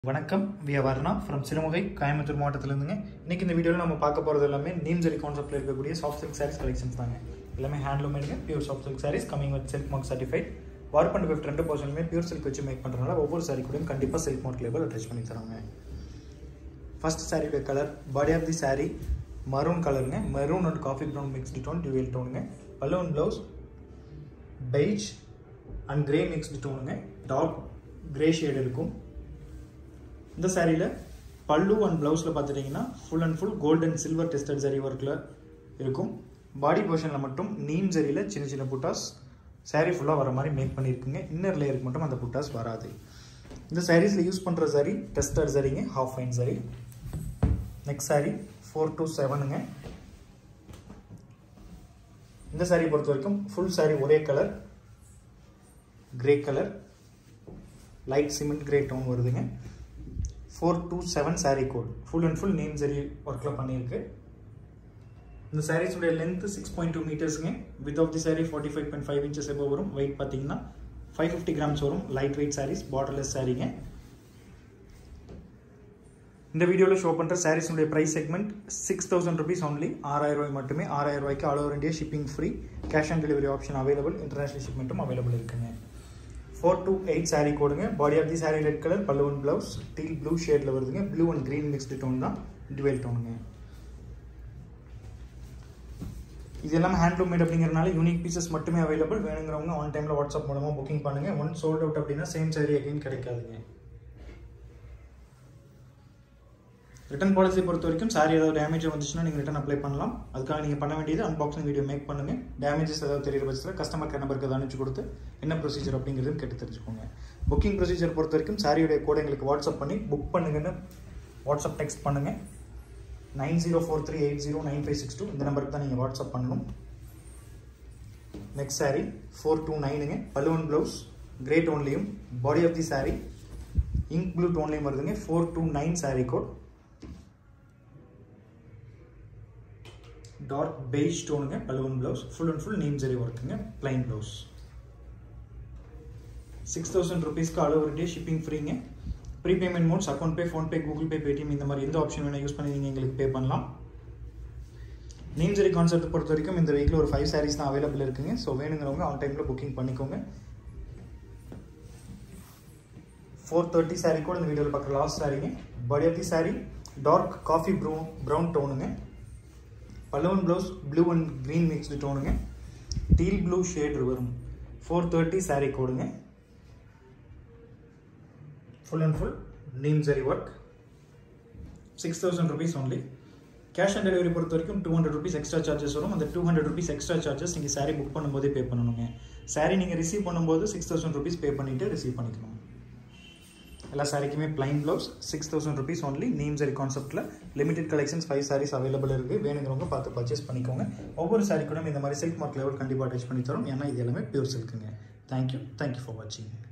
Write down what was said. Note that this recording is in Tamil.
வணக்கம் we are Varna from Sirumugai Coimbatore மாவட்டத்திலேருந்துங்க இன்றைக்கி இந்த வீடியோவில் நம்ம பார்க்க போகிறது எல்லாமே நீம் ஜெரி கான்செப்ட்டில் இருக்கக்கூடிய சாஃப்ட் சில்க் சாரீஸ் கலெக்ஷன்ஸ் தாங்க எல்லாமே ஹேண்ட்லூமேடுங்க pure soft silk saris coming with silk mark certified work and fifty ரெண்டு பர்சன்ட்மே பியூர் சில்க் வச்சு மேக் பண்ணுறதுனால ஒவ்வொரு சாரி கூடயும் கண்டிப்பாக சில்க் மார்க் லேபிள் அட்டாச் பண்ணி தராங்க ஃபர்ஸ்ட் சாரியோட colour body of the sari maroon கலருங்க maroon and coffee brown mixed tone dual டோனுங்க balloon blouse beige and grey mixed டோனுங்க டார்க் கிரே ஷேட் இருக்கும் இந்த சாரியில் பல்லு அண்ட் ப்ளவுஸில் பார்த்துட்டிங்கன்னா full and full gold and silver tested zari ஒர்க்கில் இருக்கும் பாடி போர்ஷனில் மட்டும் நீம் ஜரியில் சின்ன சின்ன புட்டாஸ் சாரீ ஃபுல்லாக வர மாதிரி மேக் பண்ணியிருக்குங்க இன்னர் லேயருக்கு மட்டும் அந்த புட்டாஸ் வராது இந்த சாரீஸில் யூஸ் பண்ணுற சாரி டெஸ்டட் சரிங்க half fine sari next sari four two செவனுங்க இந்த சாரீ பொறுத்த வரைக்கும் ஃபுல் சாரீ ஒரே colour grey colour light cement grey tone வருதுங்க four two seven sari code full and full name zari ஒர்க்கில் பண்ணியிருக்கு இந்த சாரீஸுடைய லென்த் சிக்ஸ் பாயிண்ட் டூ மீட்டர்ஸுங்க width of the sari forty five point five inches எபோ வரும் வெயிட் பார்த்தீங்கன்னா ஃபைவ் ஃபிஃப்டி கிராம்ஸ் வரும் லைட் வெயிட் சாரீஸ் பாட்டிலெஸ் சாரீங்க இந்த வீடியோவில் ஷோ பண்ணுற சாரீஸுடைய price segment six thousand rupees only ஆறாயிரம் ரூபாய் மட்டுமே ஆறாயிரம் ரூபாய்க்கு all over India shipping free cash on delivery option available international ஷிப்மெண்ட்டும் அவைலபிள் இருக்குங்க ஃபோர் டூ எயிட் சாரீ கோடுங்க body of the sari red colour பல்லுவன் ப்ளவுஸ் டீல் ப்ளூ ஷேடில் வருதுங்க blue and green mixed tone தான் டுவெல் டோனுங்க இது எல்லாம் ஹேண்ட்லூம் மேட் அப்படிங்கிறனால யூனிக் பீசஸ் மட்டுமே அவைலபிள் வேணுங்கிறவங்க ஆன் டைமில் வாட்ஸ்அப் மூலமாக புக்கிங் பண்ணுங்கள் ஒன் சோல்ட் அவுட் அப்படின்னா சேம் சாரீ அகைன் கிடைக்காதுங்க ரிட்டன் பாலிசி பொறுத்த வரைக்கும் சாரி ஏதாவது டேமேஜ் வந்துச்சுன்னா நீங்கள் ரிட்டன் அப்ளை பண்ணலாம் அதுக்காக நீங்கள் பண்ண வேண்டியது அன்பாக்சிங் வீடியோ மேக் பண்ணுங்கள் டேமேஜஸ் ஏதாவது தெரியிற பட்சத்தில் கஸ்டமர் கேர் நம்பருக்கு அதை அனுப்பிச்சு கொடுத்து என்ன ப்ரொசீஜர் அப்படிங்கிறதும் கேட்டு தெரிஞ்சுக்கோங்க புக்கிங் ப்ரொசீஜர் பொறுத்த வரைக்கும் சாரியுடைய கோடை எங்களுக்கு வாட்ஸ்அப் பண்ணி புக் பண்ணுங்கன்னு வாட்ஸ்அப் டெக்ஸ்ட் பண்ணுங்கள் nine zero four three eight zero nine five six two இந்த நம்பருக்கு தான் நீங்கள் வாட்ஸ்அப் பண்ணணும் நெக்ஸ்ட் சாரி ஃபோர் டூ நைனுங்க பலுவன் ப்ளவுஸ் கிரே டோன்லேயும் body of the sari ink blue டோன்லேயும் வருதுங்க four two nine sari code dark beige டோனுங்க balloon blouse full and full name zari ஒர்க்குங்க பிளைன் ப்ளவுஸ் சிக்ஸ் தௌசண்ட் ருபீஸ்க்கு ஆல் ஓவர் டே ஷிப்பிங் ஃப்ரீங்க ப்ரீ பேமெண்ட் மோட்ஸ் அக்கௌண்ட் பே ஃபோன்பே கூகுள் பே பேடிஎம் இந்த மாதிரி எந்த ஆப்ஷன் வேணால் யூஸ் பண்ணி நீங்கள் எங்களுக்கு பே பண்ணலாம் நேம் ஜெரி கான்செப்ட் பொறுத்த வரைக்கும் இந்த வீக்கில் ஒரு ஃபைவ் சாரீஸ் தான் அவைலபிள் இருக்குங்க ஸோ வேணுங்கிறவங்க ஆன் டைமில் புக்கிங் பண்ணிக்கோங்க ஃபோர் தேர்ட்டி சாரீ கூட இந்த வீடியோவில் பார்க்குற லாஸ்ட் சாரீங்க body of the sari dark coffee brown brown டோனுங்க balloon blouse blue and green mixed டோனுங்க டீல் ப்ளூ ஷேட் வரும் ஃபோர் தேர்ட்டி சாரீ கோடுங்க full and full name zari work six thousand rupees only cash on delivery பொறுத்த வரைக்கும் two hundred rupees extra charges வரும் அந்த two hundred rupees extra charges நீங்கள் சாரீ புக் பண்ணும்போதே பே பண்ணணுங்க சாரீ நீங்கள் ரிசீவ் பண்ணும்போது சிக்ஸ் தௌசண்ட் ருபீஸ் பே பண்ணிவிட்டு ரிசீவ் பண்ணிக்கணும் எல்லா சாரிக்குமே plain blouse six thousand rupees only name zari கான்செப்ட்டில் limited collections five saris available இருக்குது வேணுங்கிறவங்க பார்த்து பர்ச்சேஸ் பண்ணிக்கோங்க ஒவ்வொரு சாரி கூட இந்த மாதிரி சில்க் மார்க் லெவல் கண்டிப்பாக அட்டாச் பண்ணி தரோம் ஏன்னா இது எல்லாமே பியூர் சில்க்குங்க தேங்க்யூ தேங்க்யூ ஃபார் வாட்சிங்